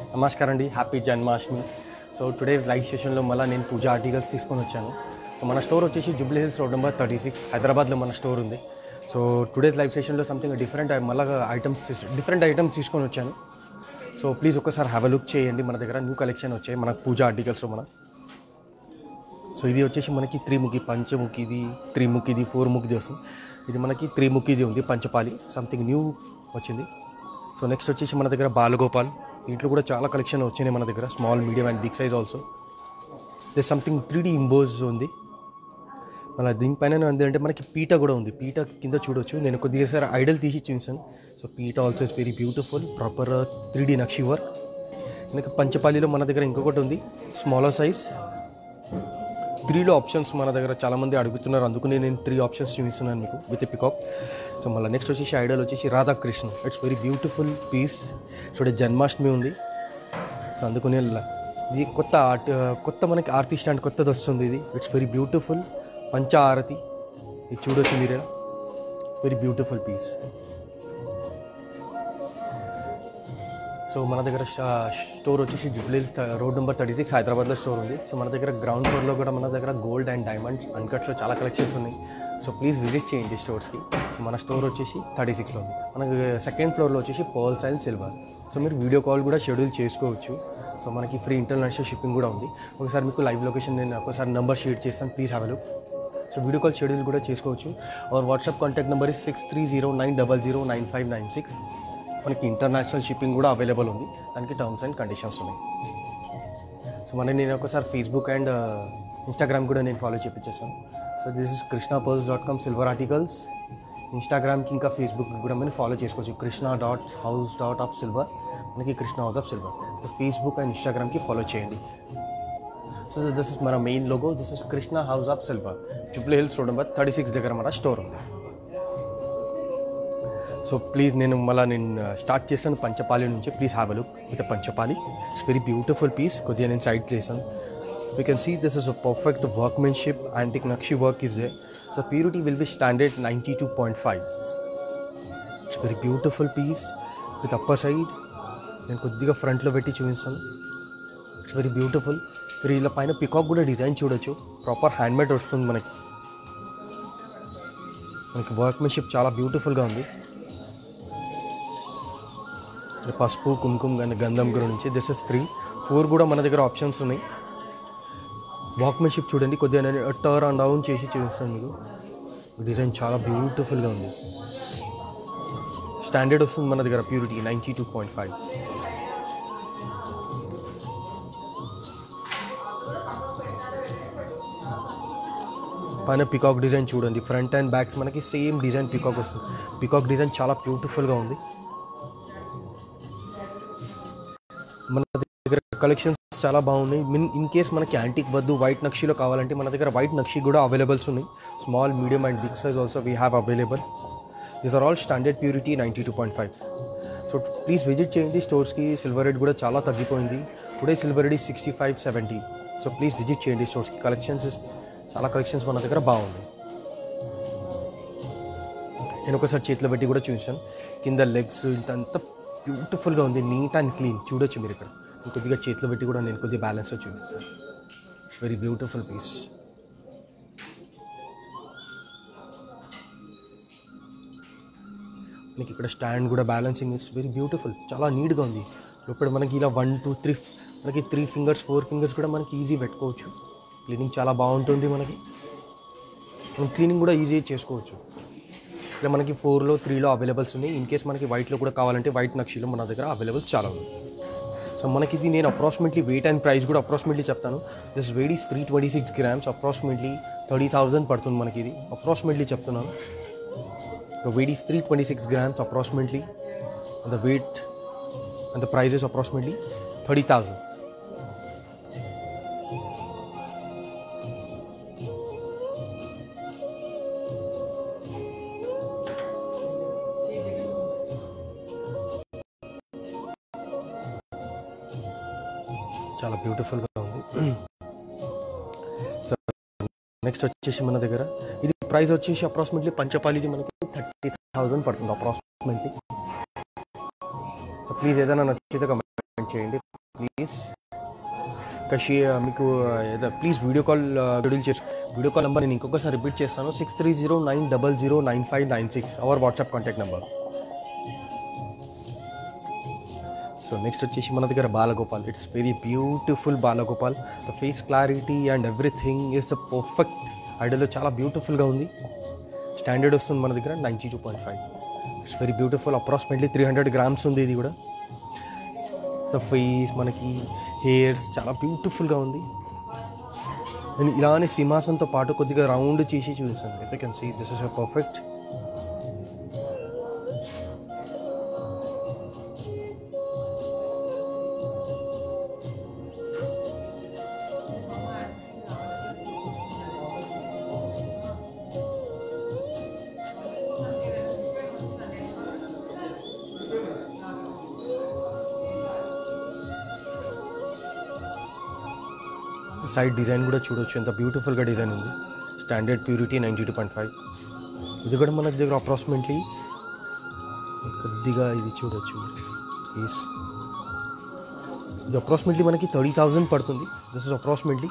నమస్కారం అండి happy Janmashtami so today live సెషన్లో మళ్ళీ నేను పూజ ఆర్టికల్స్ తీసుకొని వచ్చాను సో మన స్టోర్ వచ్చేసి Jubilee Hills road number thirty six హైదరాబాద్లో మన స్టోర్ ఉంది సో టుడే లైవ్ సెషన్లో సంథింగ్ డిఫరెంట్ మళ్ళీ ఐటమ్స్ డిఫరెంట్ ఐటమ్స్ తీసుకొని వచ్చాను సో ప్లీజ్ ఒక్కసారి హ్యావ్ లుక్ చేయండి మన దగ్గర న్యూ కలెక్షన్ వచ్చాయి మన పూజ ఆర్టికల్స్లో మన సో ఇది వచ్చేసి మనకి త్రిముఖి పంచముఖి ఇది త్రిముఖి ఇది ఫోర్ ముఖిది వస్తుంది ఇది మనకి త్రిముఖిది ఉంది పంచపాలి సంథింగ్ న్యూ వచ్చింది సో నెక్స్ట్ వచ్చేసి మన దగ్గర బాలగోపాల్ దీంట్లో కూడా చాలా కలెక్షన్ వచ్చినాయి మన దగ్గర small medium and big size also this something three D emboss ఉంది మన దీనిపైన ఏంటంటే మనకి పీట కూడా ఉంది పీట కింద చూడొచ్చు నేను కొద్దిగా సార్ ఐడల్ తీసి చూసాను సో పీట also is very beautiful proper three D నక్షి వర్క్ మనకి పంచపాలిలో మన దగ్గర ఇంకొకటి ఉంది స్మాలర్ సైజ్ త్రీలో ఆప్షన్స్ మన దగ్గర చాలామంది అడుగుతున్నారు అందుకనే నేను త్రీ ఆప్షన్స్ చూపిస్తున్నాను మీకు విత్ పికాక్ సో మళ్ళీ నెక్స్ట్ వచ్చేసి ఐడల్ వచ్చేసి Radhakrishna it's very beautiful piece చూడే జన్మాష్టమి ఉంది సో అందుకనే ల- ఇది కొత్త ఆర్ట్ కొత్త మనకి ఆర్తి స్టాండ్ కొత్తది వస్తుంది ఇది ఇట్స్ వెరీ బ్యూటిఫుల్ పంచ ఆరతి ఇది చూడొచ్చు మీరే it's very beautiful piece so మన దగ్గర షా- స్టోర్ వచ్చేసి Jubilee road number thirty six హైదరాబాద్లో స్టోర్ ఉంది సో మన దగ్గర గ్రౌండ్ ఫ్లోర్లో కూడా మన దగ్గర గోల్డ్ అండ్ డైమండ్ అన్కట్లో చాలా కలెక్షన్స్ ఉన్నాయి సో ప్లీజ్ విజిట్ చేయండి స్టోర్స్కి సో మన స్టోర్ వచ్చేసి థర్టీ సిక్స్లో ఉంది మనకి సెకండ్ ఫ్లోర్లో వచ్చేసి పర్ల్స్ అండ్ సిల్వర్ సో మీరు వీడియో కాల్ కూడా షెడ్యూల్ చేసుకోవచ్చు సో మనకి ఫ్రీ ఇంటర్నేషనల్ షిప్పింగ్ కూడా ఉంది ఒకసారి మీకు లైవ్ లొకేషన్ నేను ఒకసారి నెంబర్ షేర్ చేస్తాను please have look so video call schedule కూడా చేసుకోవచ్చు or WhatsApp contact number is six three zero nine double zero nine five nine six మనకి ఇంటర్నేషనల్ షిప్పింగ్ కూడా అవైలబుల్ ఉంది దానికి టర్మ్స్ అండ్ కండిషన్స్ ఉన్నాయి సో మన నేను ఒకసారి ఫేస్బుక్ అండ్ ఇన్స్టాగ్రామ్ కూడా నేను ఫాలో చేపించేస్తాను so this is Krishna pearls dot com silver articles ఇన్స్టాగ్రామ్కి ఇంకా ఫేస్బుక్ కూడా మనం ఫాలో చేసుకోవచ్చు Krishna dot house dot of silver మనకి Krishna house of silver so Facebook and ఇన్స్టాగ్రామ్కి ఫాలో చేయండి సో దిస్ ఇస్ మన main logo this is Krishna house of silver Jubilee Hills road number thirty six దగ్గర మన స్టోర్ ఉంది సో ప్లీజ్ నేను మళ్ళీ నేను స్టార్ట్ చేస్తాను పంచపాలి నుంచి ప్లీజ్ హ్యావ్ లుక్ విత్ పంచపాలి ఇట్స్ వెరీ బ్యూటిఫుల్ పీస్ కొద్దిగా నేను సైడ్ చేశాను you can see this is a perfect workmanship antique నక్షి work is there so purity will be standard ninety two point five it's very beautiful piece with upper side నేను కొద్దిగా ఫ్రంట్లో పెట్టి చూపిస్తాను it's very beautiful మీరు ఇలా పైన peacock కూడా డిజైన్ చూడొచ్చు ప్రాపర్ హ్యాండ్మేడ్ వస్తుంది మనకి మనకి వర్క్మెన్షిప్ చాలా బ్యూటిఫుల్గా ఉంది పసుపు కుంకుమ కానీ గంధం గురించి దిస్ ఇస్ త్రీ ఫోర్ కూడా మన దగ్గర ఆప్షన్స్ ఉన్నాయి వాక్మెన్షిప్ చూడండి కొద్దిగా నేను టర్ అండ్ డౌన్ చేసి చూపిస్తాను మీకు డిజైన్ చాలా బ్యూటిఫుల్గా ఉంది స్టాండర్డ్ వస్తుంది మన దగ్గర purity ninety two point five పైన పికాక్ డిజైన్ చూడండి ఫ్రంట్ అండ్ బ్యాక్స్ మనకి సేమ్ డిజైన్ పికాక్ వస్తుంది పికాక్ డిజైన్ చాలా బ్యూటిఫుల్గా ఉంది మన దగ్గర కలెక్షన్స్ చాలా బాగున్నాయి మిన్ ఇన్ కేస్ మనకి యాంటిక్ వద్దు వైట్ నక్షిలో కావాలంటే మన దగ్గర వైట్ నక్షి కూడా అవైలబుల్స్ ఉన్నాయి small medium and big size also we have available these are all standard purity ninety two point five so please visit చేయండి స్టోర్స్కి సిల్వర్ రేట్ కూడా చాలా తగ్గిపోయింది today silver rate sixty five seventy so please visit చేయండి స్టోర్స్కి collections చాలా collections మన దగ్గర బాగుంది నేను ఒకసారి చేతిలో పెట్టి కూడా చూసాను కింద లెగ్స్ ఇంతంతా బ్యూటిఫుల్గా ఉంది నీట్ అండ్ క్లీన్ చూడొచ్చు మీరు ఇక్కడ నేను కొద్దిగా చేతిలో పెట్టి కూడా నేను కొద్దిగా బ్యాలెన్స్లో చూపిస్తాను ఇట్స్ వెరీ బ్యూటిఫుల్ పీస్ మనకి ఇక్కడ స్టాండ్ కూడా బ్యాలెన్సింగ్ ఇస్ వెరీ బ్యూటిఫుల్ చాలా నీట్గా ఉంది లోపల మనకి ఇలా వన్ టూ త్రీ మనకి త్రీ ఫింగర్స్ ఫోర్ ఫింగర్స్ కూడా మనకి ఈజీ పెట్టుకోవచ్చు క్లీనింగ్ చాలా బాగుంటుంది మనకి మనం క్లీనింగ్ కూడా ఈజీ చేసుకోవచ్చు ఇక్కడ మనకి ఫోర్లో త్రీలో అవైలబుల్స్ ఉన్నాయి ఇన్ కేస్ మనకి వైట్లో కూడా కావాలంటే వైట్ నక్షిలో మన దగ్గర అవైలబుల్స్ చాలా ఉంది సో మనకి ఇది నేను అప్రాక్సిమేట్లీ వెయిట్ అండ్ ప్రైస్ కూడా అప్రాక్సిమేట్లీ చెప్తాను this weight is three twenty six grams approximately thirty thousand పడుతుంది మనకి ఇది అప్రాక్సిమేట్లీ చెప్తున్నాను The weight is 326 grams approximately. And the weight and the price is approximately 30,000. చాలా బ్యూటిఫుల్గా ఉంది నెక్స్ట్ వచ్చేసి మన దగ్గర ఇది ప్రైస్ వచ్చేసి అప్రాక్సిమేట్లీ పంచపాలిది మనకి థర్టీ థౌజండ్ పడుతుంది అప్రాక్సిమేట్లీ సో ప్లీజ్ ఏదైనా నచ్చితే కమెంట్ చేయండి ప్లీజ్ కషి మీకు ఏదో ప్లీజ్ వీడియో కాల్ షెడ్యూల్ చేసు వీడియో కాల్ నెంబర్ నేను ఇంకొకసారి రిపీట్ చేస్తాను six three zero nine double zero nine five nine six our WhatsApp contact number so next వచ్చేసి మన దగ్గర Balagopal it's very beautiful Balagopal the face clarity and everything is the perfect ఐడియాలో చాలా బ్యూటిఫుల్గా ఉంది స్టాండర్డ్ వస్తుంది మన దగ్గర ninety two point five it's very beautiful approximately three hundred grams ఉంది ఇది కూడా సో ఫేస్ మనకి హెయిర్స్ చాలా బ్యూటిఫుల్గా ఉంది నేను ఇలానే సింహాసంతో పాటు కొద్దిగా రౌండ్ చేసి చూపిస్తాను if you can see this is a perfect side design కూడా చూడొచ్చు ఎంత బ్యూటిఫుల్గా డిజైన్ ఉంది standard purity ninety two point five ఇది కూడా మన దగ్గర అప్రాక్సిమేట్లీ కొద్దిగా ఇది చూడొచ్చు పీస్ ఇది అప్రాక్సిమేట్లీ మనకి థర్టీ థౌజండ్ పడుతుంది దిస్ ఇస్ అప్రాక్సిమేట్లీ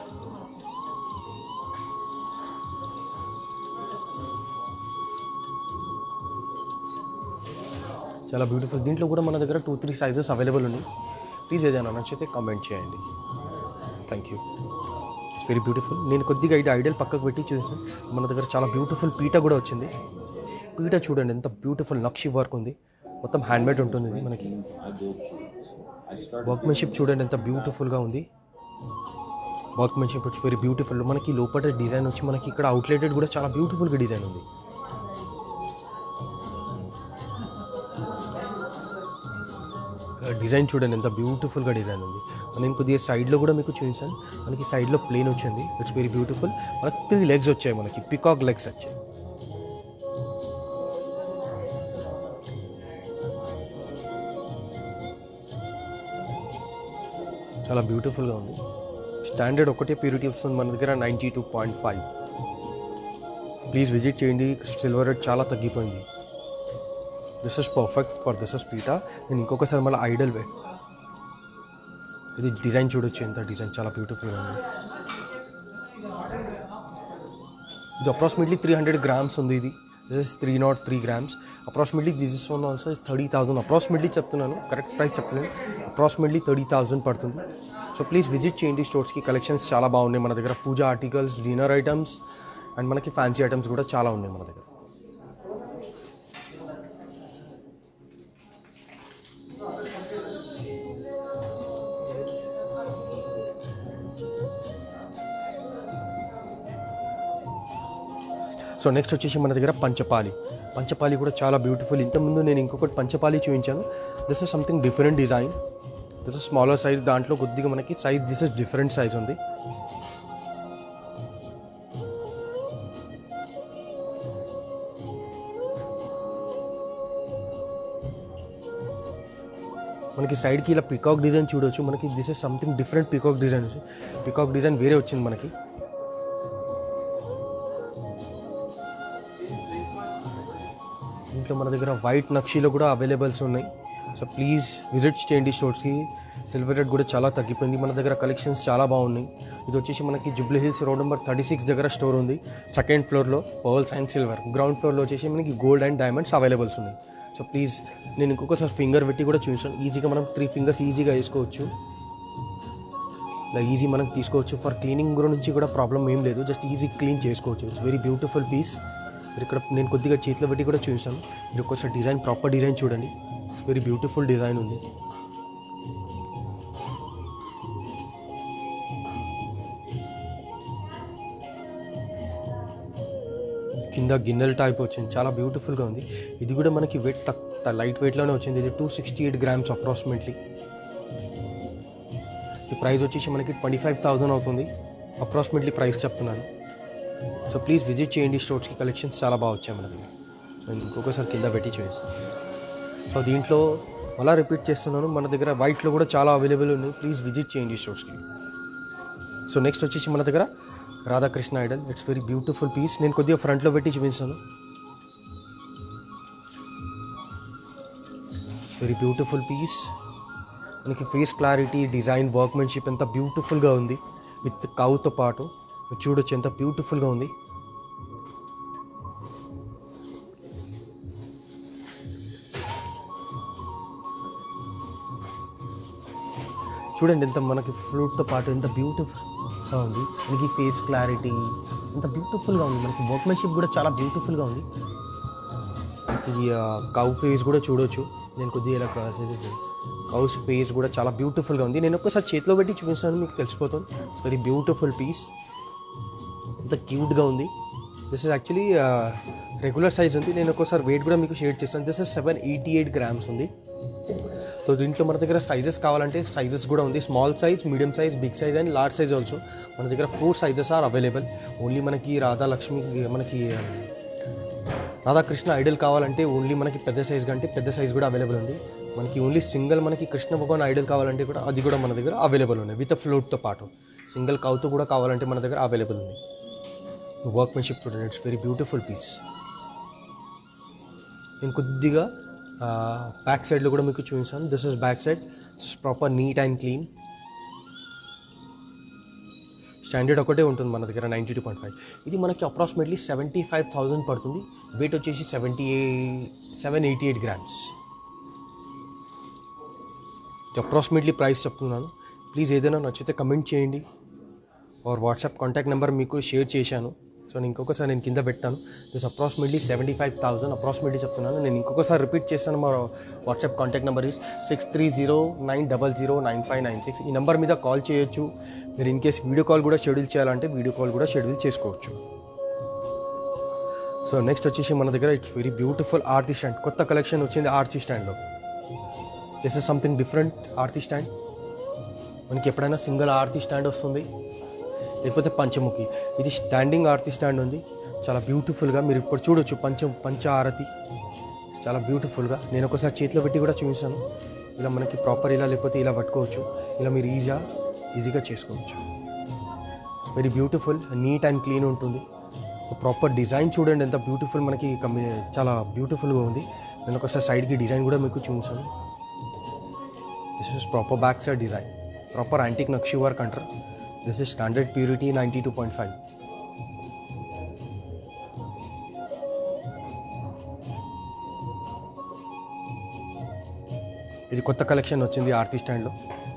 చాలా బ్యూటిఫుల్ దీంట్లో కూడా మన దగ్గర టూ త్రీ సైజెస్ అవైలబుల్ ఉన్నాయి ప్లీజ్ ఏదైనా నచ్చితే కామెంట్ చేయండి thank you it's very beautiful నేను కొద్దిగా ఇది ఐడియల్ పక్కకు పెట్టి చూసాను మన దగ్గర చాలా బ్యూటిఫుల్ పీట కూడా వచ్చింది పీట చూడండి ఎంత బ్యూటిఫుల్ నక్షి వర్క్ ఉంది మొత్తం హ్యాండ్మేడ్ ఉంటుంది ఇది మనకి వర్క్మెన్షిప్ చూడండి ఎంత బ్యూటిఫుల్గా ఉంది వర్క్మెన్షిప్ ఇట్స్ వెరీ బ్యూటిఫుల్ మనకి లోపల డిజైన్ వచ్చి మనకి ఇక్కడ అవుట్లెటెడ్ కూడా చాలా బ్యూటిఫుల్గా డిజైన్ ఉంది డిజైన్ చూడండి ఎంత బ్యూటిఫుల్గా డిజైన్ ఉంది నేను కొద్దిగా సైడ్లో కూడా మీకు చూపించాను మనకి సైడ్లో ప్లేన్ వచ్చింది ఇట్స్ వెరీ బ్యూటిఫుల్ మనకి త్రీ లెగ్స్ వచ్చాయి మనకి పికాక్ లెగ్స్ వచ్చాయి చాలా బ్యూటిఫుల్గా ఉంది స్టాండర్డ్ ఒకటే ప్యూరిటీ వస్తుంది మన దగ్గర ninety two point five please visit చేయండి సిల్వర్ రేట్ చాలా తగ్గిపోయింది this is perfect for this is పీటా నేను ఇంకొకసారి మళ్ళీ ఐడల్ వే ఇది డిజైన్ చూడొచ్చు ఎంత డిజైన్ చాలా బ్యూటిఫుల్గా ఉంది ఇది అప్రాక్సిమేట్లీ త్రీ హండ్రెడ్ గ్రామ్స్ ఉంది ఇది this is three not three grams approximately this is one also is thirty thousand approximately చెప్తున్నాను కరెక్ట్ ప్రైస్ చెప్తున్నాను అప్రాక్సిమేట్లీ థర్టీ థౌసండ్ పడుతుంది సో ప్లీజ్ విజిట్ చేయండి స్టోర్స్కి కలెక్షన్స్ చాలా బాగున్నాయి మన దగ్గర పూజా ఆర్టికల్స్ డిన్నర్ ఐటమ్స్ అండ్ మనకి ఫ్యాన్సీ ఐటమ్స్ కూడా చాలా ఉన్నాయి మన దగ్గర సో నెక్స్ట్ వచ్చేసి మన దగ్గర పంచపాలి పంచపాలి కూడా చాలా బ్యూటిఫుల్ ఇంతకుముందు నేను ఇంకొకటి పంచపాలి చూపించాను this is something different design this is smaller size దాంట్లో కొద్దిగా మనకి size this is different size ఉంది మనకి సైడ్కి ఇలా పికాక్ డిజైన్ చూడొచ్చు మనకి this is something different peacock design peacock design వేరే వచ్చింది మనకి ఇంట్లో మన దగ్గర వైట్ నక్షీలో కూడా అవైలబుల్స్ ఉన్నాయి సో ప్లీజ్ విజిట్ చేయండి స్టోర్స్కి సిల్వర్ రేట్ కూడా చాలా తగ్గిపోయింది మన దగ్గర కలెక్షన్స్ చాలా బాగున్నాయి ఇది వచ్చేసి మనకి Jubilee Hills road number thirty six దగ్గర స్టోర్ ఉంది సెకండ్ ఫ్లోర్లో పర్ల్స్ అండ్ సిల్వర్ గ్రౌండ్ ఫ్లోర్లో వచ్చేసి మనకి గోల్డ్ అండ్ డైమండ్స్ అవైలబుల్స్ ఉన్నాయి సో ప్లీజ్ నేను ఇంకొకసారి ఫింగర్ పెట్టి కూడా చూపించాను ఈజీగా మనం త్రీ ఫింగర్స్ ఈజీగా వేసుకోవచ్చు ఇలా ఈజీ మనం తీసుకోవచ్చు ఫర్ క్లీనింగ్ గురించి కూడా ప్రాబ్లం ఏం లేదు జస్ట్ ఈజీ క్లీన్ చేసుకోవచ్చు ఇట్స్ వెరీ బ్యూటిఫుల్ పీస్ మీరు ఇక్కడ నేను కొద్దిగా చేతిలో పెట్టి కూడా చూసాను మీరు ఒకసారి డిజైన్ ప్రాపర్ డిజైన్ చూడండి వెరీ బ్యూటిఫుల్ డిజైన్ ఉంది కింద గిన్నెల టైప్ వచ్చింది చాలా బ్యూటిఫుల్గా ఉంది ఇది కూడా మనకి వెయిట్ తక్కువ లైట్ వెయిట్లోనే వచ్చింది ఇది two sixty eight grams approximately ఈ ప్రైస్ వచ్చేసి మనకి ట్వంటీ ఫైవ్ థౌజండ్ అవుతుంది అప్రాక్సిమేట్లీ ప్రైస్ చెప్తున్నాను సో ప్లీజ్ విజిట్ చేయండి స్టోర్స్కి కలెక్షన్స్ చాలా బాగా వచ్చాయి మన దగ్గర సో నేను ఇంకొకసారి కింద పెట్టి చూపిస్తాను సో దీంట్లో మళ్ళీ రిపీట్ చేస్తున్నాను మన దగ్గర వైట్లో కూడా చాలా అవైలబుల్ ఉన్నాయి ప్లీజ్ విజిట్ చేయండి స్టోర్స్కి సో నెక్స్ట్ వచ్చేసి మన దగ్గర Radhakrishna idol it's very beautiful piece నేను కొద్దిగా ఫ్రంట్లో పెట్టి చూపిస్తాను ఇట్స్ వెరీ బ్యూటిఫుల్ పీస్ మనకి ఫేస్ క్లారిటీ డిజైన్ వర్క్మెన్షిప్ ఎంత బ్యూటిఫుల్గా ఉంది విత్ కౌతో పాటు మీరు చూడొచ్చు ఎంత బ్యూటిఫుల్గా ఉంది చూడండి ఎంత మనకి ఫ్లూట్తో పాటు ఎంత బ్యూటిఫుల్గా ఉంది మనకి ఫేస్ క్లారిటీ ఎంత బ్యూటిఫుల్గా ఉంది మనకి వర్క్మెన్షిప్ కూడా చాలా బ్యూటిఫుల్గా ఉంది మనకి కౌ ఫేస్ కూడా చూడొచ్చు నేను కొద్దిగా ఇలా క్రాస్ చేసి కౌస్ ఫేస్ కూడా చాలా బ్యూటిఫుల్గా ఉంది నేను ఒక్కసారి చేతిలో పెట్టి చూపిస్తాను మీకు తెలిసిపోతుంది ఇట్స్ వెరీ బ్యూటిఫుల్ పీస్ ఎంత క్యూట్గా ఉంది this is actually regular size ఉంది నేను ఒక్కోసారి వెయిట్ కూడా మీకు షేర్ చేస్తాను this is seven eighty eight grams ఉంది సో దీంట్లో మన దగ్గర సైజెస్ కావాలంటే సైజెస్ కూడా ఉంది small size medium size big size and large size also మన దగ్గర four sizes are available only మనకి రాధాలక్ష్మి మనకి ఆ, రాధాకృష్ణ ఐడల్ కావాలంటే ఓన్లీ మనకి పెద్ద సైజ్ కంటే పెద్ద సైజ్ కూడా అవైలబుల్ ఉంది మనకి ఓన్లీ సింగిల్ మనకి కృష్ణ భగవాన్ ఐడల్ కావాలంటే కూడా అది కూడా మన దగ్గర అవైలబుల్ ఉంది విత్ ఫ్లోట్తో పాటు సింగిల్ కౌతో కూడా కావాలంటే మన దగ్గర అవైలబుల్ ఉంది వర్క్మెన్షిప్ చూడండి ఇట్స్ వెరీ బ్యూటిఫుల్ పీస్ నేను కొద్దిగా బ్యాక్ సైడ్లో కూడా మీకు చూపిస్తాను this is back side proper neat and clean standard ఒకటే ఉంటుంది మన దగ్గర నైంటీ టూ పాయింట్ ఫైవ్ ఇది మనకి అప్రాక్సిమేట్లీ సెవెంటీ ఫైవ్ థౌజండ్ పడుతుంది వెయిట్ వచ్చేసి seventy seven eighty eight grams approximately price చెప్తున్నాను ప్లీజ్ ఏదైనా నచ్చితే కమెంట్ చేయండి ఆర్ వాట్సాప్ కాంటాక్ట్ నెంబర్ మీకు షేర్ చేశాను సో నేను ఇంకొకసారి నేను కింద పెట్టాను this approximately seventy five thousand approximately చెప్తున్నాను నేను ఇంకొకసారి రిపీట్ చేస్తాను మా WhatsApp contact number is six three zero nine double zero nine five nine six ఈ నెంబర్ మీద కాల్ చేయొచ్చు మీరు ఇన్ కేస్ వీడియో కాల్ కూడా షెడ్యూల్ చేయాలంటే వీడియో కాల్ కూడా షెడ్యూల్ చేసుకోవచ్చు సో నెక్స్ట్ వచ్చేసి మన దగ్గర ఇట్స్ వెరీ బ్యూటిఫుల్ ఆర్తి స్టాండ్ కొత్త కలెక్షన్ వచ్చింది ఆర్తి స్టాండ్లో దిస్ ఇస్ సంథింగ్ డిఫరెంట్ ఆర్తి స్టాండ్ మనకి ఎప్పుడైనా సింగిల్ ఆర్తి స్టాండ్ వస్తుంది లేకపోతే పంచముఖి ఇది స్టాండింగ్ ఆరతి స్టాండ్ ఉంది చాలా బ్యూటిఫుల్గా మీరు ఇప్పుడు చూడొచ్చు పంచ పంచ ఆరతి చాలా బ్యూటిఫుల్గా నేను ఒకసారి చేతిలో పెట్టి కూడా చూపిస్తాను ఇలా మనకి ప్రాపర్ ఇలా లేకపోతే ఇలా పట్టుకోవచ్చు ఇలా మీరు ఈజీగా ఈజీగా చేసుకోవచ్చు very beautiful neat and clean ఉంటుంది ప్రాపర్ డిజైన్ చూడండి ఎంత బ్యూటిఫుల్ మనకి కమ్మి చాలా బ్యూటిఫుల్గా ఉంది నేను ఒకసారి సైడ్కి డిజైన్ కూడా మీకు చూపించాను this is proper back side design proper antique నక్షి వర్క్ అంటారు this is standard purity ninety two point five ఇది కొత్త కలెక్షన్ వచ్చింది ఆర్తి స్టాండ్లో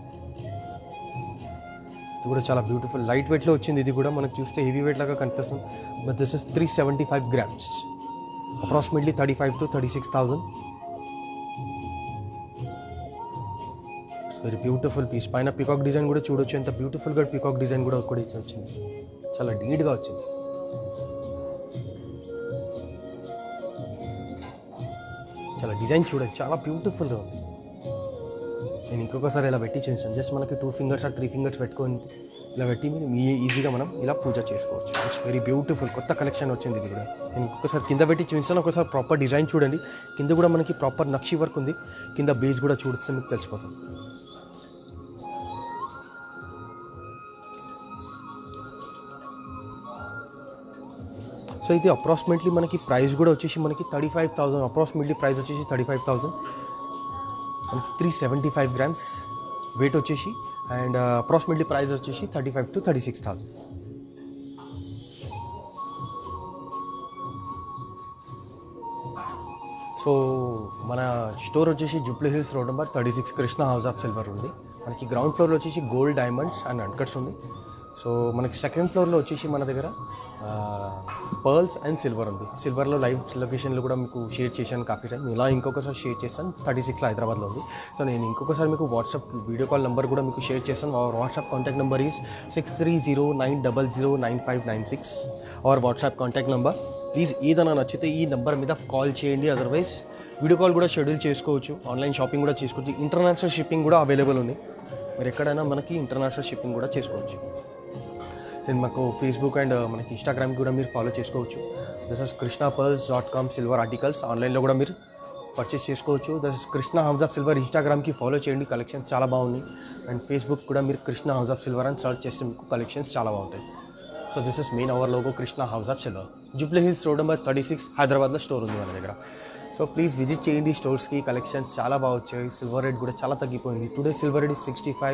ఇది కూడా చాలా బ్యూటిఫుల్ లైట్ వెయిట్లో వచ్చింది ఇది కూడా మనకు చూస్తే హెవీ వెయిట్ లాగా కనిపిస్తుంది but this is three seventy five grams approximately thirty five to thirty six thousand very beautiful piece పైన పికాక్ డిజైన్ కూడా చూడొచ్చు ఎంత బ్యూటిఫుల్గా పికాక్ డిజైన్ కూడా కూడా వచ్చింది చాలా నీట్గా వచ్చింది చాలా డిజైన్ చూడొచ్చు చాలా బ్యూటిఫుల్గా ఉంది నేను ఇంకొకసారి ఇలా పెట్టి చూసాను జస్ట్ మనకి two fingers or three fingers పెట్టుకొని ఇలా పెట్టి మీరు మీ ఈజీగా మనం ఇలా పూజ చేసుకోవచ్చు ఇట్స్ వెరీ బ్యూటిఫుల్ కొత్త కలెక్షన్ వచ్చింది ఇది కూడా నేను ఇంకొకసారి కింద పెట్టి చూపిస్తాను ఒకసారి ప్రాపర్ డిజైన్ చూడండి కింద కూడా మనకి ప్రాపర్ నక్షి వర్క్ ఉంది కింద బేస్ కూడా చూడిస్తే మీకు తెలిసిపోతుంది సో ఇది అప్రాక్సిమేట్లీ మనకి ప్రైస్ కూడా వచ్చేసి మనకి thirty five thousand approximately price వచ్చేసి థర్టీ ఫైవ్ థౌసండ్ మనకి three seventy five grams weight వచ్చేసి అండ్ అప్రాక్సిమేట్లీ ప్రైస్ వచ్చేసి thirty five to thirty six thousand so మన స్టోర్ వచ్చేసి Jubilee Hills road number thirty six Krishna house of silver ఉంది మనకి ground ఫ్లోర్లో వచ్చేసి గోల్డ్ డైమండ్స్ అండ్ అన్కట్స్ ఉంది సో మనకి సెకండ్ ఫ్లోర్లో వచ్చేసి మన దగ్గర పర్ల్స్ అండ్ సిల్వర్ ఉంది సిల్వర్లో లైవ్ లొకేషన్లో కూడా మీకు షేర్ చేశాను కాఫీ టైం ఇలా ఇంకొకసారి షేర్ చేస్తాను థర్టీ సిక్స్లో హైదరాబాద్లో ఉంది సో నేను ఇంకొకసారి మీకు వాట్సాప్ వీడియో కాల్ నెంబర్ కూడా మీకు షేర్ చేస్తాను our WhatsApp contact number is six three zero nine double zero nine five nine six our WhatsApp contact number please ఏదైనా నచ్చితే ఈ నెంబర్ మీద కాల్ చేయండి అదర్వైజ్ వీడియో కాల్ కూడా షెడ్యూల్ చేసుకోవచ్చు ఆన్లైన్ షాపింగ్ కూడా చేసుకోవచ్చు ఇంటర్నేషనల్ షిప్పింగ్ కూడా అవైలబుల్ ఉంది మీరు ఎక్కడైనా మనకి ఇంటర్నేషనల్ షిప్పింగ్ కూడా చేసుకోవచ్చు దెన్ మాకు ఫేస్బుక్ అండ్ మనకి ఇన్స్టాగ్రామ్ కూడా మీరు ఫాలో చేసుకోవచ్చు this is Krishna pearls dot com silver articles ఆన్లైన్లో కూడా మీరు పర్చేస్ చేసుకోవచ్చు this is Krishna house of silver ఇన్స్టాగ్రామ్కి ఫాలో చేయండి కలెక్షన్స్ చాలా బాగున్నాయి అండ్ ఫేస్బుక్ కూడా మీరు కృష్ణ హౌస్ ఆఫ్ సిల్వర్ అని సర్చ్ చేస్తే మీకు కలెక్షన్స్ చాలా బాగుంటాయి so this is main our logo Krishna house of silver Jubilee Hills road number thirty six హైదరాబాద్లో స్టోర్ ఉంది మన దగ్గర సో ప్లీజ్ విజిట్ చేయండి స్టోర్స్కి కలెక్షన్స్ చాలా బాగా వచ్చాయి సిల్వర్ రేట్ కూడా చాలా తగ్గిపోయింది today silver rate sixty five